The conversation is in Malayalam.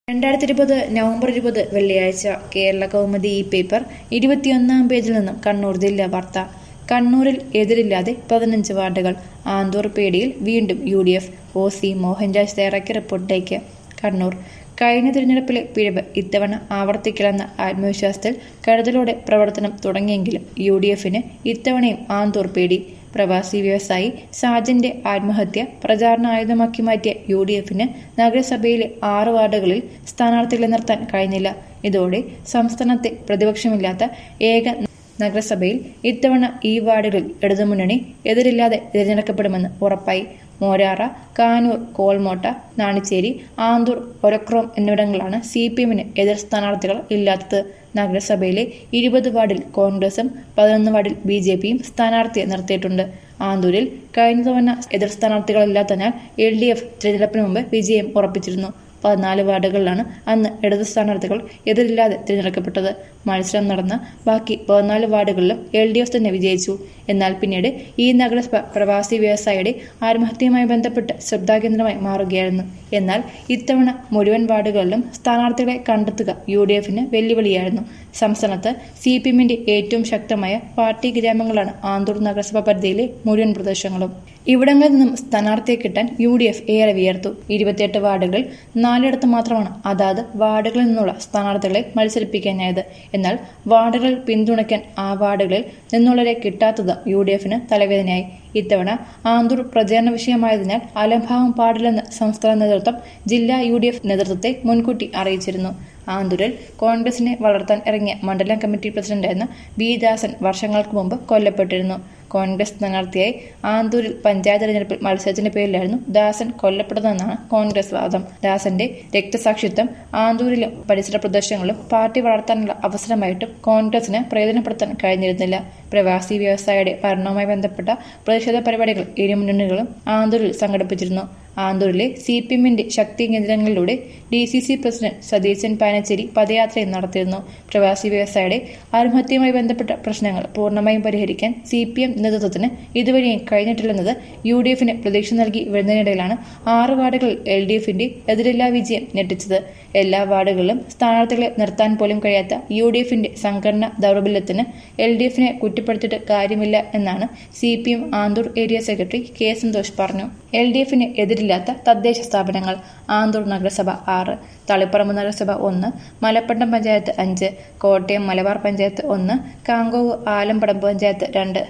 രണ്ടായിരത്തി ഇരുപത് നവംബർ ഇരുപത് വെള്ളിയാഴ്ച കേരള കൗമുദി ഈ പേപ്പർ ഇരുപത്തിയൊന്നാം പേജിൽ നിന്നും കണ്ണൂർ ജില്ലാ വാർത്ത കണ്ണൂരിൽ എതിരില്ലാതെ പതിനഞ്ച് വാർഡുകൾ ആന്തൂർ പേടിയിൽ വീണ്ടും U D F O C Mohanraj തയ്യാറാക്കിയ റിപ്പോർട്ടിലേക്ക് കണ്ണൂർ കഴിഞ്ഞ തിരഞ്ഞെടുപ്പിലെ പിഴവ് ഇത്തവണ ആവർത്തിക്കില്ലെന്ന ആത്മവിശ്വാസത്തിൽ കരുതലോടെ പ്രവർത്തനം തുടങ്ങിയെങ്കിലും യു ഡി എഫിന് ഇത്തവണയും ആന്തൂർ പേടി പ്രവാസി വ്യവസായി സാജന്റെ ആത്മഹത്യ പ്രചാരണ ആയുധമാക്കി മാറ്റിയ യു ഡി എഫിന് നഗരസഭയിലെ ആറ് വാർഡുകളിൽ സ്ഥാനാർത്ഥികളെ നിർത്താൻ കഴിഞ്ഞില്ല ഇതോടെ സംസ്ഥാനത്തെ പ്രതിപക്ഷമില്ലാത്ത ഏക നഗരസഭയിൽ ഇത്തവണ ഈ വാർഡുകളിൽ ഇടതുമുന്നണി എതിരില്ലാതെ തിരഞ്ഞെടുക്കപ്പെടുമെന്ന് ഉറപ്പായി മോരാറ കാനൂർ കോൾമോട്ട നാണിച്ചേരി ആന്തൂർ ഒരക്രോം എന്നിവിടങ്ങളിലാണ് സി പി എമ്മിന് എതിർ സ്ഥാനാർത്ഥികൾ ഇല്ലാത്തത് നഗരസഭയിലെ ഇരുപത് വാർഡിൽ കോൺഗ്രസും പതിനൊന്ന് വാർഡിൽ ബി ജെ പിയും സ്ഥാനാർത്ഥിയെ നിർത്തിയിട്ടുണ്ട് ആന്തൂരിൽ കഴിഞ്ഞ തവണ എതിർ സ്ഥാനാർത്ഥികളില്ലാത്തതിനാൽ എൽ ഡി എഫ് തിരഞ്ഞെടുപ്പിന് മുമ്പ് വിജയം ഉറപ്പിച്ചിരുന്നു പതിനാല് വാർഡുകളിലാണ് അന്ന് ഇടതു സ്ഥാനാർത്ഥികൾ എതിരില്ലാതെ തിരഞ്ഞെടുക്കപ്പെട്ടത് മത്സരം നടന്ന ബാക്കി പതിനാല് വാർഡുകളിലും എൽ ഡി എഫ് തന്നെ വിജയിച്ചു എന്നാൽ പിന്നീട് ഈ നഗരസഭ പ്രവാസി വ്യവസായിയുടെ ആത്മഹത്യയുമായി ബന്ധപ്പെട്ട് ശ്രദ്ധാകേന്ദ്രമായി മാറുകയായിരുന്നു എന്നാൽ ഇത്തവണ മുഴുവൻ വാർഡുകളിലും സ്ഥാനാർത്ഥികളെ കണ്ടെത്തുക യു ഡി എഫിന് വെല്ലുവിളിയായിരുന്നു സംസ്ഥാനത്ത് സി പി എമ്മിന്റെ ഏറ്റവും ശക്തമായ പാർട്ടി ഗ്രാമങ്ങളാണ് ആന്തൂർ നഗരസഭ പരിധിയിലെ മുഴുവൻ പ്രദേശങ്ങളും ഇവിടങ്ങളിൽ നിന്നും സ്ഥാനാർത്ഥിയെ കിട്ടാൻ യു ഡി എഫ് ഏറെ വിയർത്തു ഇരുപത്തിയെട്ട് വാർഡുകളിൽ നാലിടത്ത് മാത്രമാണ് അതാത് വാർഡുകളിൽ നിന്നുള്ള സ്ഥാനാർത്ഥികളെ മത്സരിപ്പിക്കാനായത് എന്നാൽ വാർഡുകളിൽ പിന്തുണയ്ക്കാൻ ആ വാർഡുകളിൽ നിന്നുള്ളവരെ കിട്ടാത്തത് യു ഡി എഫിന് തലവേദനയായി ഇത്തവണ ആന്തൂർ പ്രചാരണ വിഷയമായതിനാൽ അലംഭാവം പാടില്ലെന്ന് സംസ്ഥാന നേതൃത്വം ജില്ലാ യു ഡി എഫ് നേതൃത്വത്തെ മുൻകൂട്ടി അറിയിച്ചിരുന്നു ആന്തൂരിൽ കോൺഗ്രസിനെ വളർത്താൻ ഇറങ്ങിയ മണ്ഡലം കമ്മിറ്റി പ്രസിഡന്റായിരുന്ന ബി ദാസൻ വർഷങ്ങൾക്ക് മുമ്പ് കൊല്ലപ്പെട്ടിരുന്നു കോൺഗ്രസ് സ്ഥാനാർത്ഥിയായി ആന്തൂരിൽ പഞ്ചായത്ത് തെരഞ്ഞെടുപ്പിൽ മത്സരത്തിന്റെ പേരിലായിരുന്നു ദാസൻ കൊല്ലപ്പെട്ടതെന്നാണ് കോൺഗ്രസ് വാദം ദാസന്റെ രക്തസാക്ഷിത്വം ആന്തൂരിലും പരിസര പ്രദേശങ്ങളിലും പാർട്ടി വളർത്താനുള്ള അവസരമായിട്ടും കോൺഗ്രസിന് പ്രയോജനപ്പെടുത്താൻ കഴിഞ്ഞിരുന്നില്ല പ്രവാസി വ്യവസായിയുടെ മരണവുമായി ബന്ധപ്പെട്ട പ്രതിഷേധ പരിപാടികൾ ഇരു മുന്നണികളും ആന്തൂരിൽ സംഘടിപ്പിച്ചിരുന്നു ആന്തൂരിലെ സി പി എമ്മിന്റെ ശക്തി കേന്ദ്രങ്ങളിലൂടെ D C C president Satheesan Panacheri പദയാത്രയും നടത്തിയിരുന്നു പ്രവാസി വ്യവസായിയുടെ ആത്മഹത്യയുമായി ബന്ധപ്പെട്ട പ്രശ്നങ്ങൾ പൂർണ്ണമായും പരിഹരിക്കാൻ സി പി എം നേതൃത്വത്തിന് ഇതുവരെയും കഴിഞ്ഞിട്ടില്ലെന്നത് യു ഡി എഫിന് പ്രതീക്ഷ നൽകി വരുന്നതിനിടയിലാണ് ആറ് വാർഡുകളിൽ എൽ ഡി എഫിന്റെ എതിരില്ലാ വിജയം ഞെട്ടിച്ചത് എല്ലാ വാർഡുകളിലും സ്ഥാനാർത്ഥികളെ നിർത്താൻ പോലും കഴിയാത്ത യു ഡി എഫിന്റെ സംഘടന ദൗർബല്യത്തിന് എൽ ഡി എഫിനെ കുറ്റപ്പെടുത്തിയിട്ട് കാര്യമില്ല എന്നാണ് C P M Anthoor area secretary K Santhosh പറഞ്ഞു എൽ ഡി എഫിന് എതിരില്ലാത്ത തദ്ദേശ സ്ഥാപനങ്ങൾ ആന്തൂർ നഗരസഭ ആറ് തളിപ്പറമ്പ് നഗരസഭ ഒന്ന് മലപ്പട്ടം പഞ്ചായത്ത് അഞ്ച് കോട്ടയം മലബാർ പഞ്ചായത്ത് ഒന്ന് കാങ്കോവ് ആലമ്പടം പഞ്ചായത്ത് രണ്ട്